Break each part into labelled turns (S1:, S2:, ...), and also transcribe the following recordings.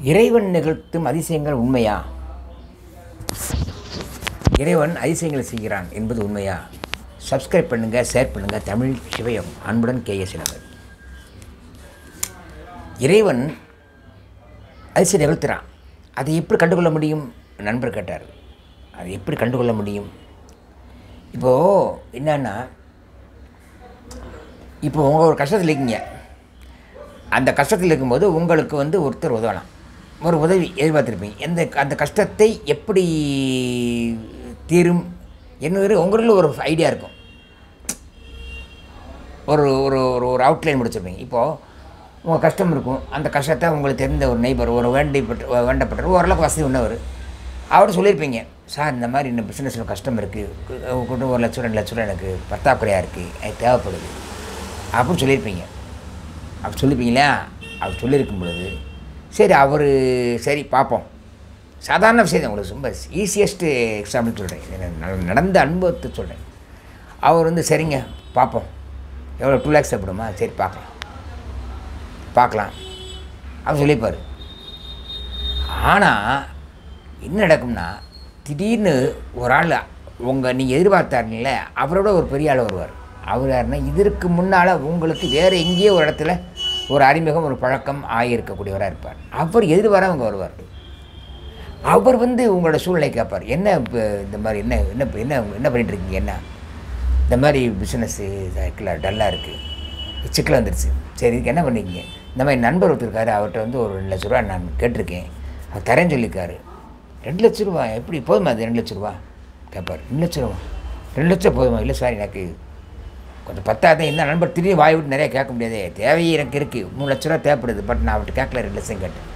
S1: இறைவன் நிகழ்த்தும் அதிசயங்கள் உண்மையா இறைவன் அதிசயங்களை செய்கிறான் என்பது உண்மையா சப்ஸ்கிரைப் பண்ணுங்கள் ஷேர் பண்ணுங்கள் தமிழ் சிவயம் அன்புடன் கே எஸ் இளவர் இறைவன் அதிசயம் நிகழ்த்துறான் அதை எப்படி கண்டுகொள்ள முடியும் நண்பர் கேட்டார் அதை எப்படி கண்டுகொள்ள முடியும் இப்போது என்னன்னா இப்போ உங்கள் ஒரு கஷ்டத்தில் இருக்கீங்க அந்த கஷ்டத்தில் இருக்கும்போது உங்களுக்கு வந்து ஒருத்தர் உதவலாம் ஒரு உதவி எதிர்பார்த்துருப்பீங்க எந்த அந்த கஷ்டத்தை எப்படி தீரும் என்ன உங்களில் ஒரு ஐடியா இருக்கும் ஒரு ஒரு ஒரு ஒரு அவுட்லைன் முடிச்சிருப்பீங்க இப்போது உங்கள் கஷ்டம் இருக்கும் அந்த கஷ்டத்தை உங்களுக்கு தெரிந்த ஒரு நெய்பர் ஒரு வேண்டிப்பட்ட வேண்டப்பட்டவர் ஓரளவுக்கு வசதி உள்ளவர் அவர்கிட்ட சொல்லியிருப்பீங்க சார் இந்த மாதிரி இந்த பிஸ்னஸில் கஷ்டம் இருக்குது கொண்டு ஒரு லட்சம் ரெண்டு லட்சம் ரூபா எனக்கு பற்றாக்குறையாக இருக்குது எனக்கு தேவைப்படுது அப்படின்னு சொல்லியிருப்பீங்க அப்படி சொல்லியிருப்பீங்களா அப்படி சொல்லியிருக்கும் பொழுது சரி அவர் சரி பார்ப்போம் சாதாரண விஷயம் தான் உங்களுக்கு ரொம்ப ஈஸியஸ்ட்டு எக்ஸாம்பிள் சொல்கிறேன் நடந்த அனுபவத்தை சொல்கிறேன் அவர் வந்து சரிங்க பார்ப்போம் எவ்வளோ டூ லேக்ஸ் தேவைப்படுமா சரி பார்க்கலாம் பார்க்கலாம் அவர் சொல்லியிருப்பார் ஆனால் என்ன நடக்கும்னா திடீர்னு ஒரு ஆள் உங்கள் நீங்கள் எதிர்பார்த்தாருங்கள அவரோட ஒரு பெரிய ஆள் வருவார் அவர் யாருன்னா இதற்கு முன்னால் உங்களுக்கு வேறு எங்கேயோ ஒரு இடத்துல ஒரு அறிமுகம் ஒரு பழக்கம் ஆகியிருக்கக்கூடியவராக இருப்பார் அவர் எதிர்பாராக வருவார் அவர் வந்து உங்களோட சூழ்நிலை கேட்பார் என்ன இப்போ இந்த மாதிரி என்ன என்ன என்ன என்ன பண்ணிட்டு இருக்கீங்க என்ன இந்த மாதிரி பிஸ்னஸ்ஸு இருக்குல்ல டல்லாக இருக்குது சிக்கல் வந்துடுச்சு சரி இதுக்கு என்ன பண்ணிக்கிங்க இந்த மாதிரி நண்பர் ஒருத்தர் இருக்காரு அவர்கிட்ட வந்து ஒரு ரெண்டு லட்ச ரூபா நான் கேட்டிருக்கேன் அவர் தரேன்னு சொல்லியிருக்காரு ரெண்டு லட்ச ரூபா எப்படி போதுமா அது ரெண்டு லட்ச ரூபா கேட்பார் ரெண்டு லட்ச ரூபா ரெண்டு லட்சம் போதுமா இல்லை சார் எனக்கு கொஞ்சம் பத்தாது இந்த நண்பர் திடீர்னு வாய் விட்டு நிறைய கேட்க முடியாது தேவையே எனக்கு இருக்குது மூணு லட்ச ரூபா தேவைப்படுது பட் நான் அவர்கிட்ட கேட்கல ரெண்டு லட்சம் கேட்டேன்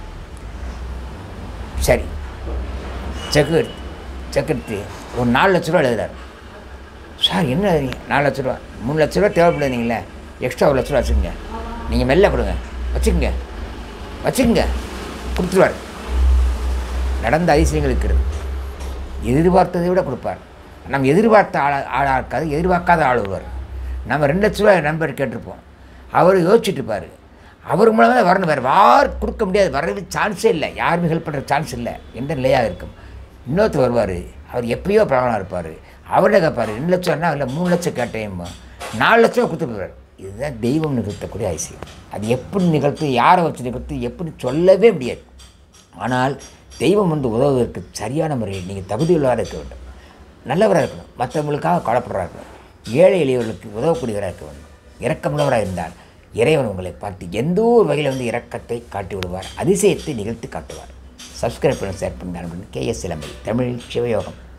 S1: சரி செக் எடுத்து செக் எடுத்து ஒரு நாலு லட்ச ரூபா எழுதுறாரு சார் என்ன எழுதுறீங்க நாலு லட்ச ரூபா மூணு லட்ச ரூபா தேவைப்படுதுங்களே எக்ஸ்ட்ரா ஒரு லட்ச ரூபா வச்சுக்கோங்க நீங்கள் மெல்ல கொடுங்க வச்சுக்கோங்க வச்சுக்கோங்க கொடுத்துருவார் நடந்த அதிசயங்கள் இருக்கிறது எதிர்பார்த்ததை விட கொடுப்பார் நம்ம எதிர்பார்த்த ஆளா ஆளாக இருக்காது எதிர்பார்க்காத ஆள் வருவார் நம்ம ரெண்டு லட்ச ரூபா நண்பர் கேட்டிருப்போம் அவர் யோசிச்சுட்டு இருப்பார் அவர் மூலமாக தான் வரணும் வேறு யார் கொடுக்க முடியாது வரவே சான்ஸே இல்லை யாருமே ஹெல்ப் பண்ணுற சான்ஸ் இல்லை எந்த நிலையாக இருக்கும் இன்னொருத்தர் வருவார் அவர் எப்பயோ பிரபலமாக இருப்பார் அவர்கிட்ட கேட்பார் ரெண்டு லட்சம்னா இல்லை மூணு லட்சம் கேட்டேன் நாலு லட்சம் கொடுத்துருப்பார் இதுதான் தெய்வம் நிகழ்த்தக்கூடிய ஐசியம் அது எப்படி நிகழ்த்து யாரை வச்சு நிகழ்த்து எப்படி சொல்லவே முடியாது ஆனால் தெய்வம் வந்து உதவுவதற்கு சரியான முறையில் நீங்கள் தகுதியுள்ளவராக இருக்க வேண்டும் நல்லவராக இருக்கணும் மற்றவங்களுக்காக கவலைப்படுறா இருக்கணும் ஏழை எளியவர்களுக்கு உதவக்கூடியவராக இருக்க வேண்டும் இரக்கமுள்ளவராக இருந்தால் இறைவன் உங்களை பார்த்து எந்த ஒரு வகையில் வந்து இரக்கத்தை காட்டி விடுவார் அதிசயத்தை நிகழ்த்தி காட்டுவார் சப்ஸ்கிரைப் பண்ண ஷேர் பண்ணுங்க கே எஸ் இளமை தமிழ் சிவயோகம்